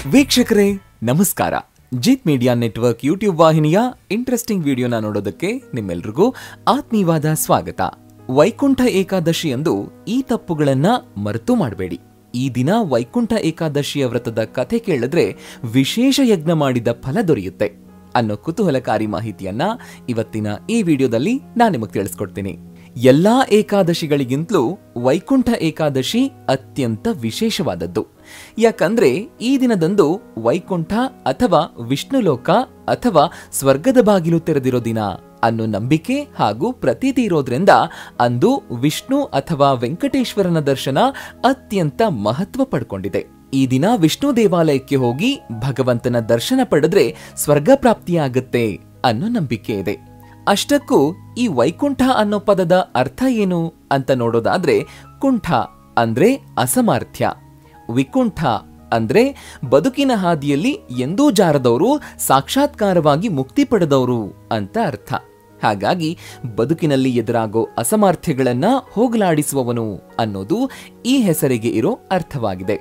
ವೀಕ್ಷಕರೇ ನಮಸ್ಕಾರ Jith media network YouTube ವಾಹಿನಿಯ ಇಂಟ್ರೆಸ್ಟಿಂಗ್ ವಿಡಿಯೋನ ನೋಡೋದಕ್ಕೆ ನಿಮ್ಮೆಲ್ರಿಗೂ ಆತ್ಮೀಯವಾದ ಸ್ವಾಗತ ವೈಕುಂಠ ಏಕಾದಶಿ ಎಂದು ಈ ತಪ್ಪುಗಳನ್ನ ಮರೆತು ಮಾಡಬೇಡಿ ಈ ದಿನ ವೈಕುಂಠ ಏಕಾದಶಿಯ ವ್ರತದ ಕಥೆ ಕೇಳಿದ್ರೆ ವಿಶೇಷ ಯಜ್ಞ ಮಾಡಿದ ಫಲ ದೊರೆಯುತ್ತೆ ಅನ್ನೋ ಕುತೂಹಲಕಾರಿ ಮಾಹಿತಿಯನ್ನ ಇವತ್ತಿನ ಈ ವಿಡಿಯೋದಲ್ಲಿ ನಾನು ನಿಮಗೆ ತಿಳಿಸ್ಕೊಡ್ತೀನಿ ಎಲ್ಲಾ ಏಕಾದಶಿಗಳಿಗಿಂತಲೂ ವೈಕುಂಠ ಏಕಾದಶಿ ಅತ್ಯಂತ ವಿಶೇಷವಾದದ್ದು ಯಾಕಂದ್ರೆ ಈ ದಿನದಂದು ವೈಕುಂಠ ಅಥವಾ ವಿಷ್ಣುಲೋಕ ಅಥವಾ ಸ್ವರ್ಗದ ಬಾಗಿಲು ತೆರೆದಿರೋ ದಿನ ಅನ್ನೋ ನಂಬಿಕೆ ಹಾಗೂ ಪ್ರತೀತಿ ಇರೋದ್ರಿಂದ ಅಂದು ವಿಷ್ಣು ಅಥವಾ ವೆಂಕಟೇಶ್ವರನ ದರ್ಶನ ಅತ್ಯಂತ ಮಹತ್ವ ಪಡ್ಕೊಂಡಿದೆ ಈ ದಿನ ವಿಷ್ಣು ದೇವಾಲಯಕ್ಕೆ ಹೋಗಿ ಭಗವಂತನ ದರ್ಶನ ಪಡೆದ್ರೆ ಸ್ವರ್ಗ ಪ್ರಾಪ್ತಿಯಾಗುತ್ತೆ ಅನ್ನೋ ನಂಬಿಕೆ ಇದೆ ಅಷ್ಟಕ್ಕೂ ಈ ವೈಕುಂಠ ಅನ್ನೋ ಪದದ ಅರ್ಥ ಏನು ಅಂತ ನೋಡೋದಾದ್ರೆ ಕುಂಠ ಅಂದ್ರೆ ಅಸಮರ್ಥ್ಯ ವಿಕುಂಠ ಅಂದ್ರೆ ಬದುಕಿನ ಹಾದಿಯಲ್ಲಿ ಎಂದೂ ಜಾರದವರು ಸಾಕ್ಷಾತ್ಕಾರವಾಗಿ ಮುಕ್ತಿ ಪಡೆದವರು ಅಂತ ಅರ್ಥ ಹಾಗಾಗಿ ಬದುಕಿನಲ್ಲಿ ಎದುರಾಗೋ ಅಸಮರ್ಥ್ಯಗಳನ್ನ ಹೋಗಲಾಡಿಸುವವನು ಅನ್ನೋದು ಈ ಹೆಸರಿಗೆ ಇರೋ ಅರ್ಥವಾಗಿದೆ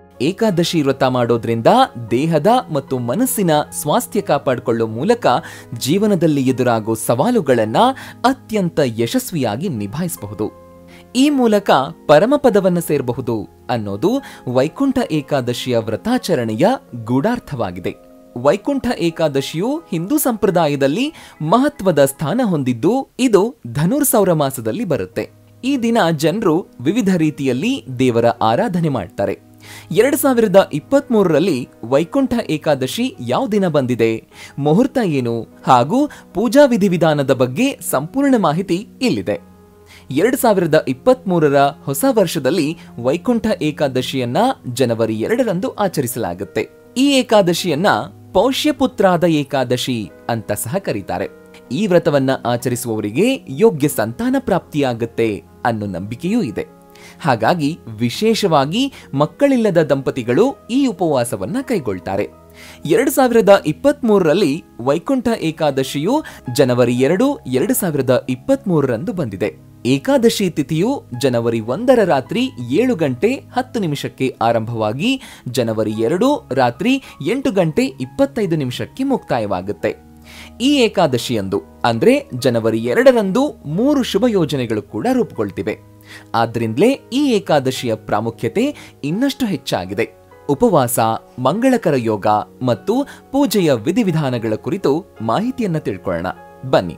ಏಕಾದಶಿ ವ್ರತ ಮಾಡೋದ್ರಿಂದ ದೇಹದ ಮತ್ತು ಮನಸ್ಸಿನ ಸ್ವಾಸ್ಥ್ಯ ಕಾಪಾಡಿಕೊಳ್ಳೋ ಮೂಲಕ ಜೀವನದಲ್ಲಿ ಎದುರಾಗೋ ಸವಾಲುಗಳನ್ನ ಅತ್ಯಂತ ಯಶಸ್ವಿಯಾಗಿ ನಿಭಾಯಿಸಬಹುದು ಈ ಮೂಲಕ ಪರಮಪದವನ್ನು ಸೇರಬಹುದು ಅನ್ನೋದು ವೈಕುಂಠ ಏಕಾದಶಿಯ ವ್ರತಾಚರಣೆಯ ಗೂಢಾರ್ಥವಾಗಿದೆ ವೈಕುಂಠ ಏಕಾದಶಿಯು ಹಿಂದೂ ಸಂಪ್ರದಾಯದಲ್ಲಿ ಮಹತ್ವದ ಸ್ಥಾನ ಹೊಂದಿದ್ದು ಇದು ಧನುರ್ಸೌರ ಮಾಸದಲ್ಲಿ ಬರುತ್ತೆ ಈ ದಿನ ಜನರು ವಿವಿಧ ರೀತಿಯಲ್ಲಿ ದೇವರ ಆರಾಧನೆ ಮಾಡ್ತಾರೆ ಎರಡ್ ಸಾವಿರದ ಇಪ್ಪತ್ತ್ ಮೂರರಲ್ಲಿ ವೈಕುಂಠ ಏಕಾದಶಿ ಯಾವ ದಿನ ಬಂದಿದೆ ಮುಹೂರ್ತ ಏನು ಹಾಗೂ ಪೂಜಾ ವಿಧಿವಿಧಾನದ ಬಗ್ಗೆ ಸಂಪೂರ್ಣ ಮಾಹಿತಿ ಇಲ್ಲಿದೆ ಎರಡ್ ಸಾವಿರದ ಇಪ್ಪತ್ತ್ ಮೂರರ ಹೊಸ ವರ್ಷದಲ್ಲಿ ವೈಕುಂಠ ಏಕಾದಶಿಯನ್ನ ಜನವರಿ ಎರಡರಂದು ಆಚರಿಸಲಾಗುತ್ತೆ ಈ ಏಕಾದಶಿಯನ್ನ ಪೌಷ್ಯಪುತ್ರಾದ ಏಕಾದಶಿ ಅಂತ ಸಹ ಕರೀತಾರೆ ಈ ವ್ರತವನ್ನ ಆಚರಿಸುವವರಿಗೆ ಯೋಗ್ಯ ಸಂತಾನ ಪ್ರಾಪ್ತಿಯಾಗುತ್ತೆ ಅನ್ನೋ ನಂಬಿಕೆಯೂ ಇದೆ ಹಾಗಾಗಿ ವಿಶೇಷವಾಗಿ ಮಕ್ಕಳಿಲ್ಲದ ದಂಪತಿಗಳು ಈ ಉಪವಾಸವನ್ನ ಕೈಗೊಳ್ತಾರೆ ಎರಡು ಸಾವಿರದ ಇಪ್ಪತ್ತ್ ಮೂರರಲ್ಲಿ ವೈಕುಂಠ ಏಕಾದಶಿಯು ಜನವರಿ ಎರಡು ಎರಡು ಸಾವಿರದ ಇಪ್ಪತ್ತ್ ಮೂರರಂದು ಬಂದಿದೆ ಏಕಾದಶಿ ತಿಥಿಯು ಜನವರಿ ಒಂದರ ರಾತ್ರಿ ಏಳು ಗಂಟೆ ಹತ್ತು ನಿಮಿಷಕ್ಕೆ ಆರಂಭವಾಗಿ ಜನವರಿ ಎರಡು ರಾತ್ರಿ ಎಂಟು ಗಂಟೆ ಇಪ್ಪತ್ತೈದು ನಿಮಿಷಕ್ಕೆ ಮುಕ್ತಾಯವಾಗುತ್ತೆ ಈ ಏಕಾದಶಿಯಂದು ಅಂದ್ರೆ ಜನವರಿ ಎರಡರಂದು ಮೂರು ಶುಭ ಯೋಜನೆಗಳು ಕೂಡ ರೂಪುಗೊಳ್ತಿವೆ ಆದ್ರಿಂದಲೇ ಈ ಏಕಾದಶಿಯ ಪ್ರಾಮುಖ್ಯತೆ ಇನ್ನಷ್ಟು ಹೆಚ್ಚಾಗಿದೆ ಉಪವಾಸ ಮಂಗಳಕರ ಯೋಗ ಮತ್ತು ಪೂಜೆಯ ವಿಧಿವಿಧಾನಗಳ ಕುರಿತು ಮಾಹಿತಿಯನ್ನ ತಿಳ್ಕೊಳ್ಳೋಣ ಬನ್ನಿ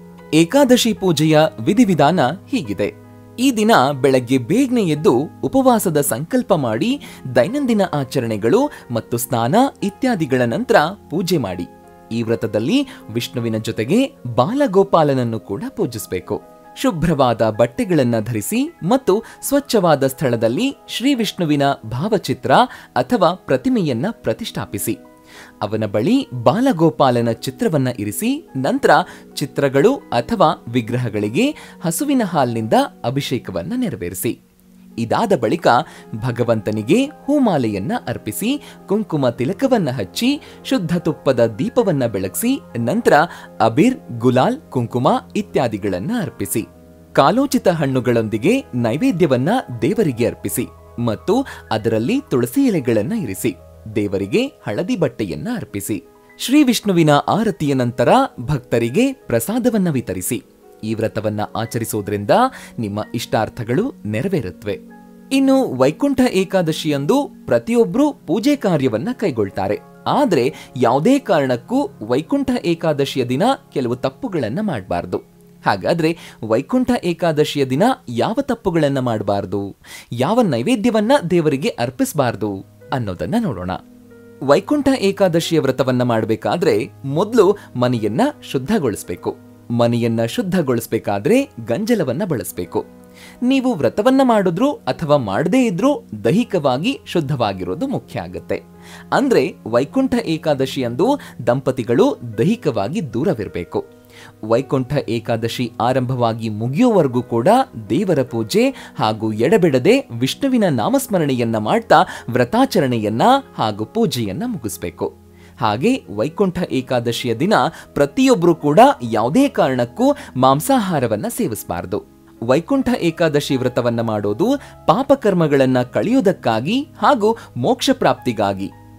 ಏಕಾದಶಿ ಪೂಜೆಯ ವಿಧಿವಿಧಾನ ಹೀಗಿದೆ ಈ ದಿನ ಬೆಳಗ್ಗೆ ಬೇಗನೆ ಎದ್ದು ಉಪವಾಸದ ಸಂಕಲ್ಪ ಮಾಡಿ ದೈನಂದಿನ ಆಚರಣೆಗಳು ಮತ್ತು ಸ್ನಾನ ಇತ್ಯಾದಿಗಳ ನಂತರ ಪೂಜೆ ಮಾಡಿ ಈ ವ್ರತದಲ್ಲಿ ವಿಷ್ಣುವಿನ ಜೊತೆಗೆ ಬಾಲಗೋಪಾಲನನ್ನು ಕೂಡ ಪೂಜಿಸಬೇಕು ಶುಭ್ರವಾದ ಬಟ್ಟೆಗಳನ್ನ ಧರಿಸಿ ಮತ್ತು ಸ್ವಚ್ಛವಾದ ಸ್ಥಳದಲ್ಲಿ ಶ್ರೀ ವಿಷ್ಣುವಿನ ಭಾವಚಿತ್ರ ಅಥವಾ ಪ್ರತಿಮೆಯನ್ನ ಪ್ರತಿಷ್ಠಾಪಿಸಿ ಅವನ ಬಳಿ ಬಾಲಗೋಪಾಲನ ಚಿತ್ರವನ್ನ ಇರಿಸಿ ನಂತರ ಚಿತ್ರಗಳು ಅಥವಾ ವಿಗ್ರಹಗಳಿಗೆ ಹಸುವಿನ ಹಾಲಿನಿಂದ ಅಭಿಷೇಕವನ್ನ ನೆರವೇರಿಸಿ ಇದಾದ ಬಳಿಕ ಭಗವಂತನಿಗೆ ಹೂಮಾಲೆಯನ್ನ ಅರ್ಪಿಸಿ ಕುಂಕುಮ ತಿಲಕವನ್ನ ಹಚ್ಚಿ ಶುದ್ಧ ತುಪ್ಪದ ದೀಪವನ್ನ ಬೆಳಗಿಸಿ ನಂತರ ಅಬಿರ್ ಗುಲಾಲ್ ಕುಂಕುಮ ಇತ್ಯಾದಿಗಳನ್ನ ಅರ್ಪಿಸಿ ಕಾಲೋಚಿತ ಹಣ್ಣುಗಳೊಂದಿಗೆ ನೈವೇದ್ಯವನ್ನ ದೇವರಿಗೆ ಅರ್ಪಿಸಿ ಮತ್ತು ಅದರಲ್ಲಿ ತುಳಸಿ ಎಲೆಗಳನ್ನ ಇರಿಸಿ ದೇವರಿಗೆ ಹಳದಿ ಬಟ್ಟೆಯನ್ನ ಅರ್ಪಿಸಿ ಶ್ರೀ ವಿಷ್ಣುವಿನ ಆರತಿಯ ನಂತರ ಭಕ್ತರಿಗೆ ಪ್ರಸಾದವನ್ನ ವಿತರಿಸಿ ಈ ವ್ರತವನ್ನ ಆಚರಿಸೋದ್ರಿಂದ ನಿಮ್ಮ ಇಷ್ಟಾರ್ಥಗಳು ನೆರವೇರುತ್ತವೆ ಇನ್ನು ವೈಕುಂಠ ಏಕಾದಶಿಯಂದು ಪ್ರತಿಯೊಬ್ಬರೂ ಪೂಜೆ ಕಾರ್ಯವನ್ನ ಕೈಗೊಳ್ತಾರೆ ಆದ್ರೆ ಯಾವುದೇ ಕಾರಣಕ್ಕೂ ವೈಕುಂಠ ಏಕಾದಶಿಯ ದಿನ ಕೆಲವು ತಪ್ಪುಗಳನ್ನ ಮಾಡಬಾರ್ದು ಹಾಗಾದ್ರೆ ವೈಕುಂಠ ಏಕಾದಶಿಯ ದಿನ ಯಾವ ತಪ್ಪುಗಳನ್ನ ಮಾಡಬಾರ್ದು ಯಾವ ನೈವೇದ್ಯವನ್ನ ದೇವರಿಗೆ ಅರ್ಪಿಸಬಾರ್ದು ಅನ್ನೋದನ್ನ ನೋಡೋಣ ವೈಕುಂಠ ಏಕಾದಶಿಯ ವ್ರತವನ್ನ ಮಾಡಬೇಕಾದ್ರೆ ಮೊದಲು ಮನೆಯನ್ನ ಶುದ್ಧಗೊಳಿಸಬೇಕು ಮನೆಯನ್ನ ಶುದ್ಧಗೊಳಿಸಬೇಕಾದ್ರೆ ಗಂಜಲವನ್ನ ಬಳಸಬೇಕು ನೀವು ವ್ರತವನ್ನ ಮಾಡಿದ್ರು ಅಥವಾ ಮಾಡದೇ ಇದ್ರೂ ದೈಹಿಕವಾಗಿ ಶುದ್ಧವಾಗಿರೋದು ಮುಖ್ಯ ಆಗುತ್ತೆ ಅಂದ್ರೆ ವೈಕುಂಠ ಏಕಾದಶಿಯಂದು ದಂಪತಿಗಳು ದೈಹಿಕವಾಗಿ ದೂರವಿರಬೇಕು ವೈಕುಂಠ ಏಕಾದಶಿ ಆರಂಭವಾಗಿ ಮುಗಿಯುವವರೆಗೂ ಕೂಡ ದೇವರ ಪೂಜೆ ಹಾಗೂ ಎಡಬಿಡದೆ ವಿಷ್ಣುವಿನ ನಾಮಸ್ಮರಣೆಯನ್ನ ಮಾಡ್ತಾ ವ್ರತಾಚರಣೆಯನ್ನ ಹಾಗೂ ಪೂಜೆಯನ್ನ ಮುಗಿಸ್ಬೇಕು ಹಾಗೆ ವೈಕುಂಠ ಏಕಾದಶಿಯ ದಿನ ಪ್ರತಿಯೊಬ್ಬರೂ ಕೂಡ ಯಾವುದೇ ಕಾರಣಕ್ಕೂ ಮಾಂಸಾಹಾರವನ್ನ ಸೇವಿಸಬಾರದು ವೈಕುಂಠ ಏಕಾದಶಿ ವ್ರತವನ್ನ ಮಾಡೋದು ಪಾಪಕರ್ಮಗಳನ್ನ ಕಳೆಯುವುದಕ್ಕಾಗಿ ಹಾಗೂ ಮೋಕ್ಷ ಪ್ರಾಪ್ತಿಗಾಗಿ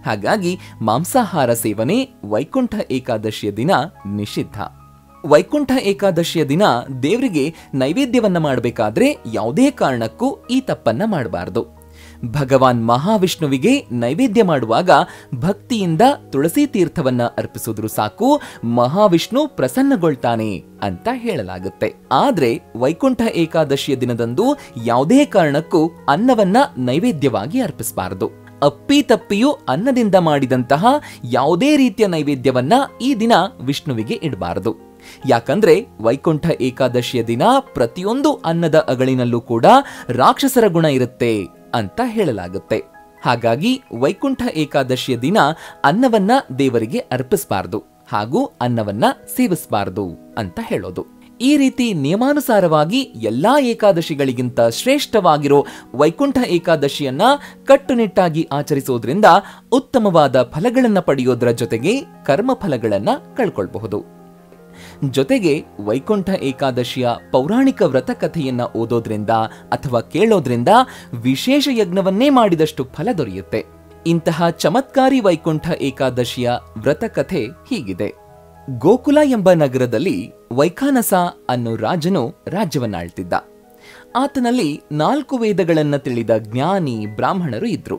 ಹಾಗಾಗಿ ಮಾಂಸಾಹಾರ ಸೇವನೆ ವೈಕುಂಠ ಏಕಾದಶಿಯ ದಿನ ನಿಷಿದ್ಧ ವೈಕುಂಠ ಏಕಾದಶಿಯ ದಿನ ದೇವರಿಗೆ ನೈವೇದ್ಯವನ್ನ ಮಾಡಬೇಕಾದ್ರೆ ಯಾವುದೇ ಕಾರಣಕ್ಕೂ ಈ ತಪ್ಪನ್ನ ಮಾಡಬಾರದು ಭಗವಾನ್ ಮಹಾವಿಷ್ಣುವಿಗೆ ನೈವೇದ್ಯ ಮಾಡುವಾಗ ಭಕ್ತಿಯಿಂದ ತುಳಸಿ ತೀರ್ಥವನ್ನ ಅರ್ಪಿಸಿದ್ರು ಸಾಕು ಮಹಾವಿಷ್ಣು ಪ್ರಸನ್ನಗೊಳ್ತಾನೆ ಅಂತ ಹೇಳಲಾಗುತ್ತೆ ಆದ್ರೆ ವೈಕುಂಠ ಏಕಾದಶಿಯ ದಿನದಂದು ಯಾವುದೇ ಕಾರಣಕ್ಕೂ ಅನ್ನವನ್ನ ನೈವೇದ್ಯವಾಗಿ ಅರ್ಪಿಸಬಾರದು ಅಪ್ಪಿ ತಪ್ಪಿಯೂ ಅನ್ನದಿಂದ ಮಾಡಿದಂತಹ ಯಾವುದೇ ರೀತಿಯ ನೈವೇದ್ಯವನ್ನ ಈ ದಿನ ವಿಷ್ಣುವಿಗೆ ಇಡಬಾರದು ಯಾಕಂದ್ರೆ ವೈಕುಂಠ ಏಕಾದಶಿಯ ದಿನ ಪ್ರತಿಯೊಂದು ಅನ್ನದ ಅಗಳಿನಲ್ಲೂ ಕೂಡ ರಾಕ್ಷಸರ ಗುಣ ಇರುತ್ತೆ ಅಂತ ಹೇಳಲಾಗುತ್ತೆ ಹಾಗಾಗಿ ವೈಕುಂಠ ಏಕಾದಶಿಯ ದಿನ ಅನ್ನವನ್ನ ದೇವರಿಗೆ ಅರ್ಪಿಸಬಾರದು ಹಾಗೂ ಅನ್ನವನ್ನ ಸೇವಿಸಬಾರದು ಅಂತ ಹೇಳೋದು ಈ ರೀತಿ ನಿಯಮಾನುಸಾರವಾಗಿ ಎಲ್ಲಾ ಏಕಾದಶಿಗಳಿಗಿಂತ ಶ್ರೇಷ್ಠವಾಗಿರೋ ವೈಕುಂಠ ಏಕಾದಶಿಯನ್ನ ಕಟ್ಟುನಿಟ್ಟಾಗಿ ಆಚರಿಸೋದ್ರಿಂದ ಉತ್ತಮವಾದ ಫಲಗಳನ್ನ ಪಡೆಯೋದ್ರ ಜೊತೆಗೆ ಕರ್ಮ ಫಲಗಳನ್ನ ಕಳ್ಕೊಳ್ಬಹುದು ಜೊತೆಗೆ ವೈಕುಂಠ ಏಕಾದಶಿಯ ಪೌರಾಣಿಕ ವ್ರತ ಕಥೆಯನ್ನ ಓದೋದ್ರಿಂದ ಅಥವಾ ಕೇಳೋದ್ರಿಂದ ವಿಶೇಷ ಯಜ್ಞವನ್ನೇ ಮಾಡಿದಷ್ಟು ಫಲ ದೊರೆಯುತ್ತೆ ಇಂತಹ ಚಮತ್ಕಾರಿ ವೈಕುಂಠ ಏಕಾದಶಿಯ ವ್ರತ ಕಥೆ ಹೀಗಿದೆ ಗೋಕುಲ ಎಂಬ ನಗರದಲ್ಲಿ ವೈಖಾನಸ ಅನ್ನೋ ರಾಜನು ರಾಜ್ಯವನ್ನಾಳ್ತಿದ್ದ ಆತನಲ್ಲಿ ನಾಲ್ಕು ವೇದಗಳನ್ನ ತಿಳಿದ ಜ್ಞಾನಿ ಬ್ರಾಹ್ಮಣರು ಇದ್ರು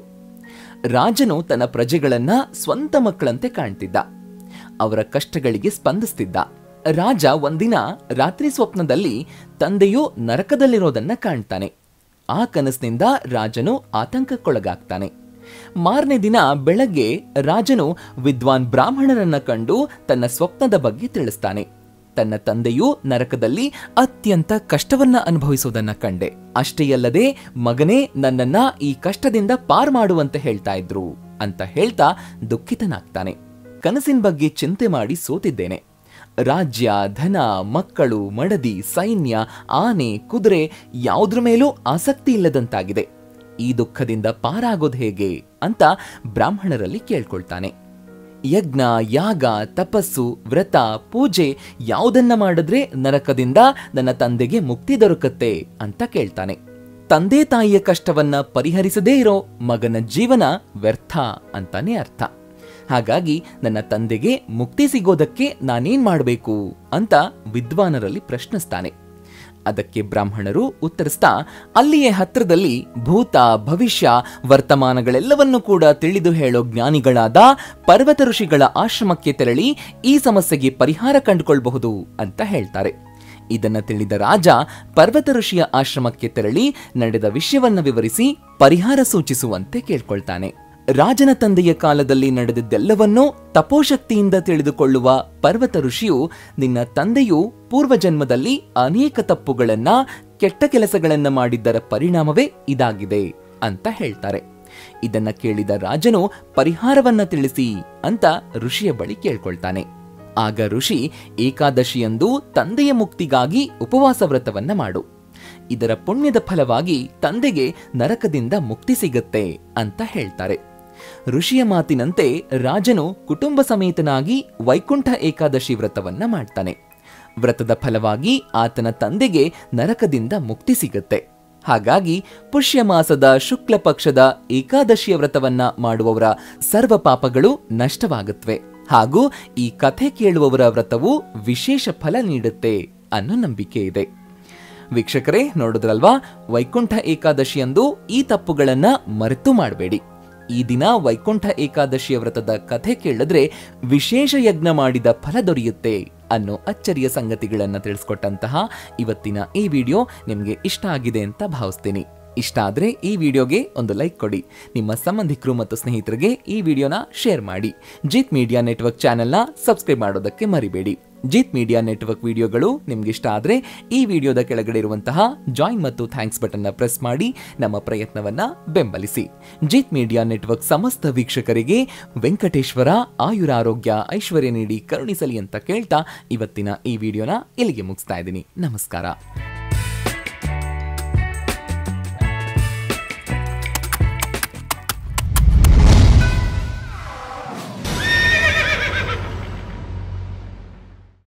ರಾಜನು ತನ್ನ ಪ್ರಜೆಗಳನ್ನ ಸ್ವಂತ ಮಕ್ಕಳಂತೆ ಕಾಣ್ತಿದ್ದ ಅವರ ಕಷ್ಟಗಳಿಗೆ ಸ್ಪಂದಿಸ್ತಿದ್ದ ರಾಜ ಒಂದಿನ ರಾತ್ರಿ ಸ್ವಪ್ನದಲ್ಲಿ ತಂದೆಯು ನರಕದಲ್ಲಿರೋದನ್ನ ಕಾಣ್ತಾನೆ ಆ ಕನಸಿನಿಂದ ರಾಜನು ಆತಂಕಕ್ಕೊಳಗಾಗ್ತಾನೆ ಮಾರನೇ ದಿನ ಬೆಳಗ್ಗೆ ರಾಜನು ವಿದ್ವಾನ್ ಬ್ರಾಹ್ಮಣರನ್ನ ಕಂಡು ತನ್ನ ಸ್ವಪ್ನದ ಬಗ್ಗೆ ತಿಳಿಸ್ತಾನೆ ತನ್ನ ತಂದೆಯು ನರಕದಲ್ಲಿ ಅತ್ಯಂತ ಕಷ್ಟವನ್ನ ಅನುಭವಿಸುವುದನ್ನ ಕಂಡೆ ಅಷ್ಟೇ ಅಲ್ಲದೆ ಮಗನೇ ನನ್ನನ್ನ ಈ ಕಷ್ಟದಿಂದ ಪಾರ್ ಮಾಡುವಂತೆ ಹೇಳ್ತಾ ಇದ್ರು ಅಂತ ಹೇಳ್ತಾ ದುಃಖಿತನಾಗ್ತಾನೆ ಕನಸಿನ ಬಗ್ಗೆ ಚಿಂತೆ ಮಾಡಿ ಸೋತಿದ್ದೇನೆ ರಾಜ್ಯ ಧನ ಮಕ್ಕಳು ಮಡದಿ ಸೈನ್ಯ ಆನೆ ಕುದುರೆ ಯಾವುದ್ರ ಮೇಲೂ ಆಸಕ್ತಿ ಇಲ್ಲದಂತಾಗಿದೆ ಈ ದುಃಖದಿಂದ ಪಾರಾಗೋದು ಹೇಗೆ ಅಂತ ಬ್ರಾಹ್ಮಣರಲ್ಲಿ ಕೇಳ್ಕೊಳ್ತಾನೆ ಯಜ್ಞ ಯಾಗ ತಪಸ್ಸು ವ್ರತ ಪೂಜೆ ಯಾವುದನ್ನ ಮಾಡಿದ್ರೆ ನರಕದಿಂದ ನನ್ನ ತಂದೆಗೆ ಮುಕ್ತಿ ದೊರಕತ್ತೆ ಅಂತ ಕೇಳ್ತಾನೆ ತಂದೆ ತಾಯಿಯ ಕಷ್ಟವನ್ನ ಪರಿಹರಿಸದೇ ಇರೋ ಮಗನ ಜೀವನ ವ್ಯರ್ಥ ಅಂತಾನೆ ಅರ್ಥ ಹಾಗಾಗಿ ನನ್ನ ತಂದೆಗೆ ಮುಕ್ತಿ ಸಿಗೋದಕ್ಕೆ ನಾನೇನ್ ಮಾಡಬೇಕು ಅಂತ ವಿದ್ವಾನರಲ್ಲಿ ಪ್ರಶ್ನಿಸ್ತಾನೆ ಅದಕ್ಕೆ ಬ್ರಾಹ್ಮಣರು ಉತ್ತರಿಸ್ತಾ ಅಲ್ಲಿಯೇ ಹತ್ರದಲ್ಲಿ ಭೂತ ಭವಿಷ್ಯ ವರ್ತಮಾನಗಳೆಲ್ಲವನ್ನೂ ಕೂಡ ತಿಳಿದು ಹೇಳೋ ಜ್ಞಾನಿಗಳಾದ ಪರ್ವತ ಋಷಿಗಳ ಆಶ್ರಮಕ್ಕೆ ತೆರಳಿ ಈ ಸಮಸ್ಯೆಗೆ ಪರಿಹಾರ ಕಂಡುಕೊಳ್ಬಹುದು ಅಂತ ಹೇಳ್ತಾರೆ ಇದನ್ನ ತಿಳಿದ ರಾಜ ಪರ್ವತ ಋಷಿಯ ಆಶ್ರಮಕ್ಕೆ ತೆರಳಿ ನಡೆದ ವಿಷಯವನ್ನ ವಿವರಿಸಿ ಪರಿಹಾರ ಸೂಚಿಸುವಂತೆ ಕೇಳ್ಕೊಳ್ತಾನೆ ರಾಜನ ತಂದೆಯ ಕಾಲದಲ್ಲಿ ನಡೆದಿದ್ದೆಲ್ಲವನ್ನೂ ತಪೋಶಕ್ತಿಯಿಂದ ತಿಳಿದುಕೊಳ್ಳುವ ಪರ್ವತ ಋಷಿಯು ನಿನ್ನ ತಂದೆಯು ಪೂರ್ವಜನ್ಮದಲ್ಲಿ ಅನೇಕ ತಪ್ಪುಗಳನ್ನ ಕೆಟ್ಟ ಕೆಲಸಗಳನ್ನ ಮಾಡಿದ್ದರ ಪರಿಣಾಮವೇ ಇದಾಗಿದೆ ಅಂತ ಹೇಳ್ತಾರೆ ಇದನ್ನ ಕೇಳಿದ ರಾಜನು ಪರಿಹಾರವನ್ನ ತಿಳಿಸಿ ಅಂತ ಋಷಿಯ ಬಳಿ ಕೇಳ್ಕೊಳ್ತಾನೆ ಆಗ ಋಷಿ ಏಕಾದಶಿಯಂದು ತಂದೆಯ ಮುಕ್ತಿಗಾಗಿ ಉಪವಾಸ ವ್ರತವನ್ನ ಮಾಡು ಇದರ ಪುಣ್ಯದ ಫಲವಾಗಿ ತಂದೆಗೆ ನರಕದಿಂದ ಮುಕ್ತಿ ಸಿಗತ್ತೆ ಅಂತ ಹೇಳ್ತಾರೆ ಋಷಿಯ ಮಾತಿನಂತೆ ರಾಜನು ಕುಟುಂಬ ಸಮೇತನಾಗಿ ವೈಕುಂಠ ಏಕಾದಶಿ ವ್ರತವನ್ನ ಮಾಡ್ತಾನೆ ವ್ರತದ ಫಲವಾಗಿ ಆತನ ತಂದೆಗೆ ನರಕದಿಂದ ಮುಕ್ತಿ ಸಿಗತ್ತೆ ಹಾಗಾಗಿ ಪುಷ್ಯ ಮಾಸದ ಶುಕ್ಲ ಪಕ್ಷದ ಏಕಾದಶಿಯ ವ್ರತವನ್ನ ಮಾಡುವವರ ಸರ್ವ ಪಾಪಗಳು ನಷ್ಟವಾಗುತ್ತವೆ ಹಾಗೂ ಈ ಕಥೆ ಕೇಳುವವರ ವ್ರತವು ವಿಶೇಷ ಫಲ ನೀಡುತ್ತೆ ಅನ್ನೋ ನಂಬಿಕೆ ಇದೆ ವೀಕ್ಷಕರೇ ನೋಡಿದ್ರಲ್ವಾ ವೈಕುಂಠ ಏಕಾದಶಿಯಂದು ಈ ತಪ್ಪುಗಳನ್ನ ಮರೆತು ಮಾಡಬೇಡಿ ಈ ದಿನ ವೈಕುಂಠ ಏಕಾದಶಿಯ ವ್ರತದ ಕಥೆ ಕೇಳಿದ್ರೆ ವಿಶೇಷ ಯಜ್ಞ ಮಾಡಿದ ಫಲ ದೊರೆಯುತ್ತೆ ಅನ್ನೋ ಅಚ್ಚರಿಯ ಸಂಗತಿಗಳನ್ನ ತಿಳಿಸ್ಕೊಟ್ಟಂತಹ ಇವತ್ತಿನ ಈ ವಿಡಿಯೋ ನಿಮಗೆ ಇಷ್ಟ ಆಗಿದೆ ಅಂತ ಭಾವಿಸ್ತೀನಿ ಇಷ್ಟ ಆದ್ರೆ ಈ ವಿಡಿಯೋಗೆ ಒಂದು ಲೈಕ್ ಕೊಡಿ ನಿಮ್ಮ ಸಂಬಂಧಿಕರು ಮತ್ತು ಸ್ನೇಹಿತರಿಗೆ ಈ ವಿಡಿಯೋನ ಶೇರ್ ಮಾಡಿ ಜಿತ್ ಮೀಡಿಯಾ ನೆಟ್ವರ್ಕ್ ಚಾನೆಲ್ನ ಸಬ್ಸ್ಕ್ರೈಬ್ ಮಾಡೋದಕ್ಕೆ ಮರಿಬೇಡಿ ಜಿತ್ ಮೀಡಿಯಾ ನೆಟ್ವರ್ಕ್ ವಿಡಿಯೋಗಳು ನಿಮ್ಗೆ ಇಷ್ಟ ಆದ್ರೆ ಈ ವಿಡಿಯೋದ ಕೆಳಗಡೆ ಇರುವಂತಹ ಜಾಯಿನ್ ಮತ್ತು ಥ್ಯಾಂಕ್ಸ್ ಬಟನ್ನ ಪ್ರೆಸ್ ಮಾಡಿ ನಮ್ಮ ಪ್ರಯತ್ನವನ್ನ ಬೆಂಬಲಿಸಿ ಜಿತ್ ಮೀಡಿಯಾ ನೆಟ್ವರ್ಕ್ ಸಮಸ್ತ ವೀಕ್ಷಕರಿಗೆ ವೆಂಕಟೇಶ್ವರ ಆಯುರಾರೋಗ್ಯ ಐಶ್ವರ್ಯ ನೀಡಿ ಕರುಣಿಸಲಿ ಅಂತ ಕೇಳ್ತಾ ಇವತ್ತಿನ ಈ ವಿಡಿಯೋನ ಇಲ್ಲಿಗೆ ಮುಗಿಸ್ತಾ ಇದ್ದೀನಿ ನಮಸ್ಕಾರ